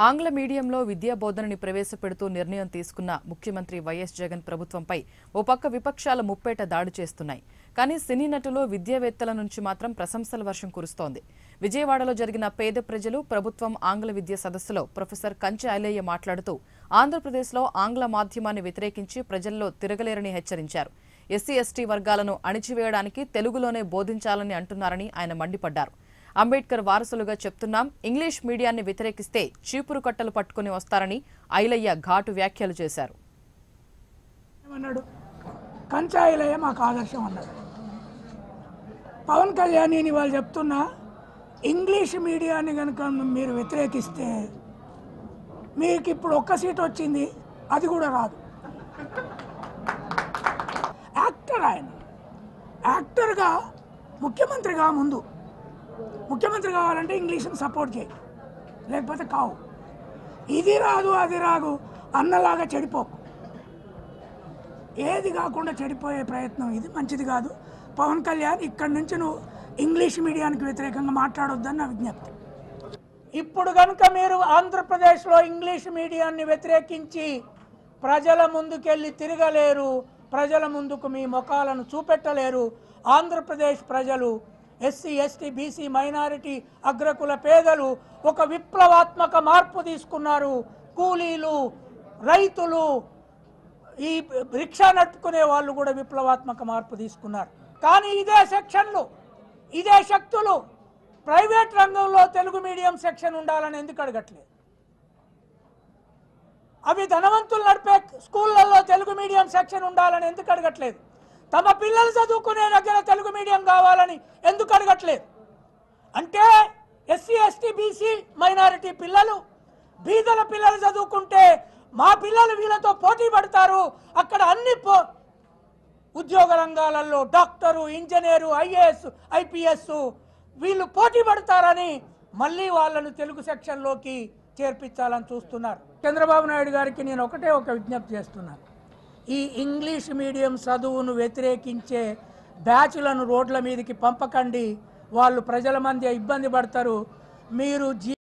ఆంగ్ల మీడియంలో విద్యా బోధనని ప్రవేశపెడుతూ నిర్ణయం తీసుకున్న ముఖ్యమంత్రి వైఎస్ జగన్ ప్రభుత్వంపై ఓ పక్క విపక్షాల ముప్పేట దాడి చేస్తున్నాయి కానీ సినీ నటులు విద్యావేత్తల నుంచి మాత్రం ప్రశంసల వర్షం కురుస్తోంది విజయవాడలో జరిగిన పేద ప్రజలు ప్రభుత్వం ఆంగ్ల విద్య సదస్సులో ప్రొఫెసర్ కంచె ఐలయ్య మాట్లాడుతూ ఆంధ్రప్రదేశ్లో ఆంగ్ల మాధ్యమాన్ని వ్యతిరేకించి ప్రజల్లో తిరగలేరని హెచ్చరించారు ఎస్సీ ఎస్టీ వర్గాలను అణిచివేయడానికి తెలుగులోనే బోధించాలని అంటున్నారని ఆయన మండిపడ్డారు అంబేద్కర్ వారసులుగా చెప్తున్నాం ఇంగ్లీష్ మీడియాన్ని వ్యతిరేకిస్తే చీపురు కట్టలు పట్టుకుని వస్తారని ఐలయ్య ఘాటు వ్యాఖ్యలు చేశారు ఏమన్నాడు కంచాయిలయ్య మాకు ఆదర్శం అన్నాడు పవన్ కళ్యాణ్ని వాళ్ళు చెప్తున్నా ఇంగ్లీష్ మీడియాని కనుక మీరు వ్యతిరేకిస్తే మీకు ఇప్పుడు ఒక్క సీట్ వచ్చింది అది కూడా రాదు యాక్టర్ ఆయన యాక్టర్గా ముఖ్యమంత్రిగా ముందు ముఖ్యమంత్రి కావాలంటే ఇంగ్లీష్ని సపోర్ట్ చేయి లేకపోతే కావు ఇది రాదు అది రాదు అన్నలాగా చెడిపోకు ఏది కాకుండా చెడిపోయే ప్రయత్నం ఇది మంచిది కాదు పవన్ కళ్యాణ్ ఇక్కడి నుంచి నువ్వు ఇంగ్లీష్ మీడియానికి వ్యతిరేకంగా మాట్లాడొద్దని నా విజ్ఞప్తి ఇప్పుడు కనుక మీరు ఆంధ్రప్రదేశ్లో ఇంగ్లీష్ మీడియాన్ని వ్యతిరేకించి ప్రజల ముందుకెళ్ళి తిరగలేరు ప్రజల ముందుకు మీ ముఖాలను చూపెట్టలేరు ఆంధ్రప్రదేశ్ ప్రజలు ఎస్సీ ఎస్టీ బీసీ మైనారిటీ అగ్రకుల పేదలు ఒక విప్లవాత్మక మార్పు తీసుకున్నారు కూలీలు రైతులు ఈ రిక్షా నడుపుకునే వాళ్ళు కూడా విప్లవాత్మక మార్పు తీసుకున్నారు కానీ ఇదే సెక్షన్లు ఇదే శక్తులు ప్రైవేట్ రంగంలో తెలుగు మీడియం సెక్షన్ ఉండాలని ఎందుకు అడగట్లేదు అవి ధనవంతులు నడిపే స్కూళ్ళల్లో తెలుగు మీడియం సెక్షన్ ఉండాలని ఎందుకు అడగట్లేదు తమ పిల్లలు చదువుకునే దగ్గర తెలుగు మీడియం కావాలని ఎందుకు అడగట్లేదు అంటే ఎస్సీ ఎస్టీ బీసీ మైనారిటీ పిల్లలు బీదల పిల్లలు చదువుకుంటే మా పిల్లలు వీళ్ళతో పోటీ పడతారు అక్కడ అన్ని పో ఉద్యోగ రంగాలలో డాక్టరు ఇంజనీరు ఐఏఎస్ ఐపీఎస్ వీళ్ళు పోటీ పడతారని మళ్ళీ వాళ్ళను తెలుగు సెక్షన్లోకి చేర్పించాలని చూస్తున్నారు చంద్రబాబు నాయుడు గారికి నేను ఒకటే ఒక విజ్ఞప్తి చేస్తున్నాను ఈ ఇంగ్లీష్ మీడియం చదువును వ్యతిరేకించే బ్యాచ్లను రోడ్ల మీదకి పంపకండి వాళ్ళు ప్రజల మధ్య ఇబ్బంది పడతారు మీరు జీ